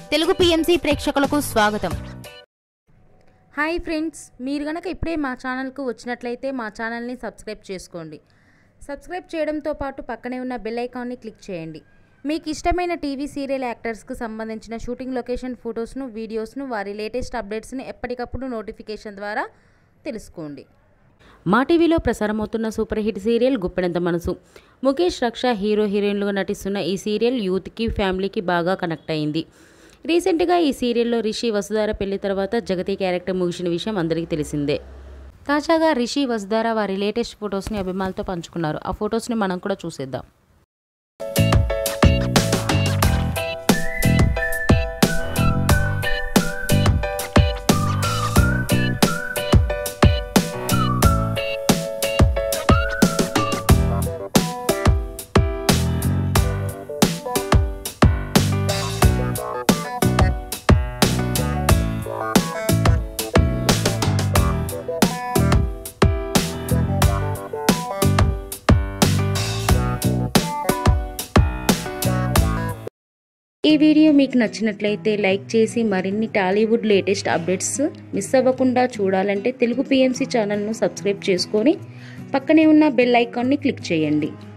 Telugu PMC ప్రేక్షకులకు స్వాగతం hi friends మీరు గనక ఇప్పుడే మా ఛానల్కు వచ్చినట్లయితే మా ఛానల్ని సబ్స్క్రైబ్ చేసుకోండి సబ్స్క్రైబ్ చేయడంతో పాటు పక్కనే ఉన్న బెల్ ఐకాన్ని క్లిక్ చేయండి మీకు ఇష్టమైన టీవీ సీరియల్ యాక్టర్స్కు సంబంధించిన షూటింగ్ లొకేషన్ ఫొటోస్ను వీడియోస్ను వారి లేటెస్ట్ అప్డేట్స్ని ఎప్పటికప్పుడు నోటిఫికేషన్ ద్వారా తెలుసుకోండి మా టీవీలో ప్రసారమవుతున్న super hit serial Guppedantha Manasu Mukesh రక్ష హీరో హీరోయిన్లుగా నటిస్తున్న ఈ సీరియల్ యూత్కి ఫ్యామిలీకి బాగా కనెక్ట్ అయింది రీసెంట్గా ఈ సీరియల్లో రిషి వసుధార పెళ్లి తర్వాత జగతి క్యారెక్టర్ ముగిసిన విషయం అందరికీ తెలిసిందే తాజాగా రిషి వసుధార వారి లేటెస్ట్ ఫొటోస్ని అభిమానులతో పంచుకున్నారు ఆ ఫొటోస్ని మనం కూడా చూసేద్దాం ఈ వీడియో మీకు నచ్చినట్లయితే లైక్ చేసి మరిన్ని టాలీవుడ్ లేటెస్ట్ అప్డేట్స్ మిస్ అవ్వకుండా చూడాలంటే తెలుగు పిఎంసి ఛానల్ను సబ్స్క్రైబ్ చేసుకొని పక్కనే ఉన్న బెల్ ఐకాన్ని క్లిక్ చేయండి